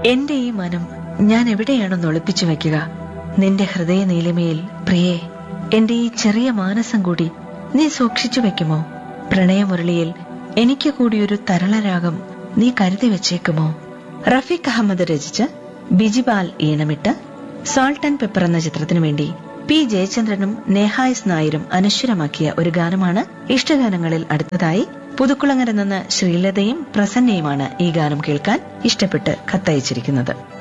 എന്റെ ഈ മനം ഞാൻ എവിടെയാണെന്ന് ഒളിപ്പിച്ചു വെക്കുക നിന്റെ ഹൃദയ നീലിമയിൽ പ്രിയേ എന്റെ ഈ ചെറിയ മാനസം കൂടി നീ സൂക്ഷിച്ചു വെക്കുമോ പ്രണയമുരളിയിൽ എനിക്ക് കൂടി ഒരു തരളരാഗം നീ കരുതി വെച്ചേക്കുമോ റഫീഖ് അഹമ്മദ് രചിച്ച് ബിജിപാൽ ഈണമിട്ട് സാൾട്ട് ആൻഡ് പെപ്പർ എന്ന ചിത്രത്തിനു വേണ്ടി പി ജയചന്ദ്രനും നേഹായസ് നായരും അനശ്വരമാക്കിയ ഒരു ഗാനമാണ് ഇഷ്ടഗാനങ്ങളിൽ അടുത്തതായി പുതുക്കുളങ്ങര നിന്ന് ശ്രീലതയും പ്രസന്നയുമാണ് ഈ ഗാനം കേൾക്കാൻ ഇഷ്ടപ്പെട്ട് കത്തയച്ചിരിക്കുന്നത്